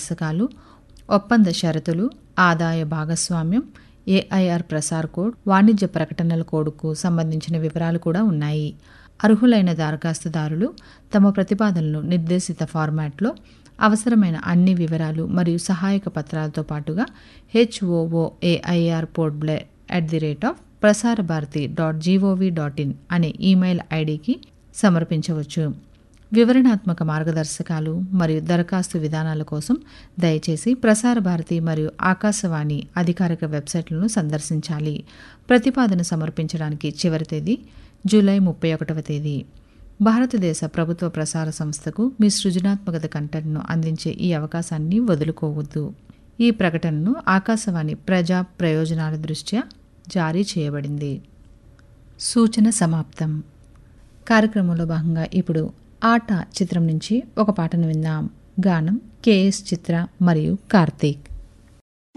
మార్గదర్శకాలు ఒప్పంద షరతులు ఆదాయ భాగస్వామ్యం ఏఐఆర్ ప్రసార్ కోడ్ వాణిజ్య ప్రకటనల కోడ్కు సంబంధించిన వివరాలు కూడా ఉన్నాయి అర్హులైన దరఖాస్తుదారులు తమ ప్రతిపాదనలు నిర్దేశిత ఫార్మాట్లో అవసరమైన అన్ని వివరాలు మరియు సహాయక పత్రాలతో పాటుగా HOO AIR Port Blair at the rate of Prasar Bharati dot GOV dot in అనే ఈమెయిల్ ఐడికి సమర్పించవచ్చు వివరణాత్మక మార్గదర్శకాలు మరియు దరఖాస్తు విధానాల కోసం దయచేసి ప్రసార భారతి మరియు ఆకాశవాణి అధికారిక వెబ్సైట్లను సందర్శించాలి ప్రతిపాదన సమర్పించడానికి చివరి తేదీ జూలై ముప్పై ఒకటవ తేదీ భారతదేశ ప్రభుత్వ ప్రసార సంస్థకు మీ సృజనాత్మకత కంటెంట్ను అందించే ఈ అవకాశాన్ని వదులుకోవద్దు ఈ ప్రకటనను ఆకాశవాణి ప్రజా ప్రయోజనాల దృష్ట్యా జారీ చేయబడింది సూచన సమాప్తం కార్యక్రమంలో భాగంగా ఇప్పుడు ఆట చిత్రం నుంచి ఒక పాటను విందాం గానం కేఎస్ చిత్ర మరియు కార్తీక్